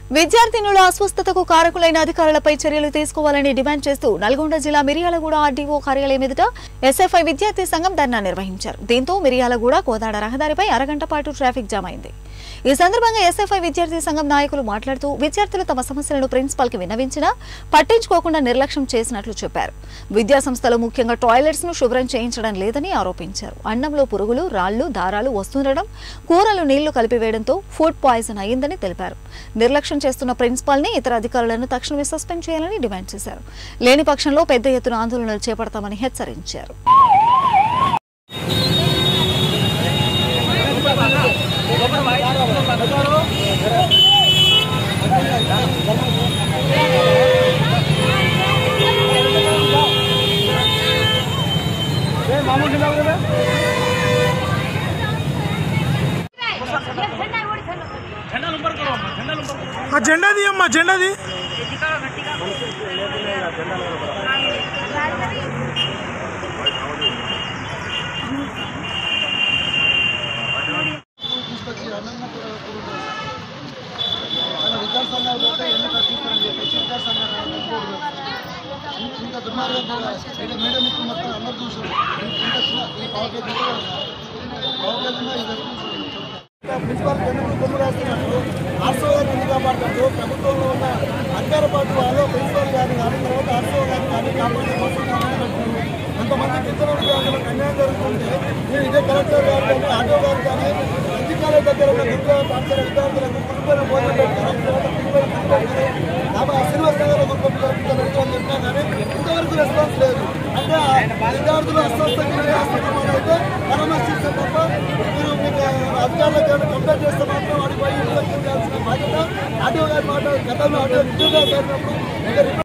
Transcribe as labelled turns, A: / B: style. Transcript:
A: విద్యార్థినుల అస్వస్థతకు కారకులైన అధికారులపై చర్యలు తీసుకోవాలని డిమాండ్ చేస్తూ నల్గొండ జిల్లా మిర్యాలగూడ ఆర్డీఓ కార్యాలయం ఎదుట ఎస్ఎఫ్ఐ విద్యార్థి సంఘం ధర్నా నిర్వహించారు దీంతో మిర్యాలగూడ కోదాడ రహదారిపై అరగంట పాటు ట్రాఫిక్ జామ్ అయింది ఈ సందర్భంగా ఎస్ఎఫ్ఐ విద్యార్థి సంఘం నాయకులు మాట్లాడుతూ విద్యార్థులు తమ సమస్యలను ప్రిన్సిపాల్ కి విన్నవించినా పట్టించుకోకుండా నిర్లక్ష్యం చేసినట్లు చెప్పారు విద్యా సంస్థలు ముఖ్యంగా టాయిలెట్స్ ను శుభ్రం చేయించడం లేదని ఆరోపించారు అన్నంలో పురుగులు రాళ్లు దారాలు వస్తుండడం కూరలు నీళ్లు కలిపివేయడంతో ఫుడ్ పాయిజన్ అయ్యిందని తెలిపారు నిర్లక్ష్యం చేస్తున్న ప్రిన్సిపాల్ ని ఇతర అధికారులను తక్షణమే సస్పెండ్ చేయాలని డిమాండ్ చేశారు లేని పక్షంలో పెద్ద ఎత్తున ఆందోళనలు చేపడతామని హెచ్చరించారు
B: ఆ జెండాది అమ్మా జెండాది
C: తీసుకొచ్చి అన్నం మన విద్యా సంఘాలు పోతే ఎన్ని కట్టిస్తారని చెప్పేసి విద్యా సంఘాలు ఇంత దుర్మార్గంగా ఇక్కడ మేడం ఇప్పుడు మొత్తం అందరు చూసారు ఇంత చిన్న ఈ పావు కేజీ పావు కేజీ ఇది ప్రిన్సిపాల్ ఎందుకు కొమ్ము రాస్తున్నట్టు ఆర్సో గారిని ఎందుకు కాపాడుతుంటూ ప్రభుత్వంలో ఉన్న అధికార పార్టీ వాళ్ళు ప్రిన్సిపాల్ గారిని కానీ తర్వాత ఆర్సో గారిని కానీ కాపాడే కోసం కానీ పెట్టుకున్నారు. కొంతమంది పెద్దల విద్యార్థులకు అన్యాయం జరుగుతుంటే నేను ఇదే కలెక్టర్ గారు కానీ ఆటో గారు కానీ అధికారుల దగ్గర ఉన్న విద్యా పాఠశాల విద్యార్థులకు కుటుంబం భోజనం పెట్టారు తర్వాత పిల్లలు పెట్టారు కాబట్టి సిల్వర్ నగర్ ఒక పిల్లలు అని చెప్పినా కానీ ఇంతవరకు రెస్పాన్స్ లేదు అంటే ఆ విద్యార్థులు అస్వస్థకి హాస్పిటల్ అయితే పరామర్శిస్తే తప్ప మీరు మీకు అధికారులకు ఏమైనా కంప్లైంట్ చేస్తే మాత్రం వాడికి పోయి నిర్లక్ష్యం చేయాల్సిన బాధ్యత ఆటో గారి మాట గతంలో ఆటో విద్యుత్ గారు చేసినప్పుడు ఇంకా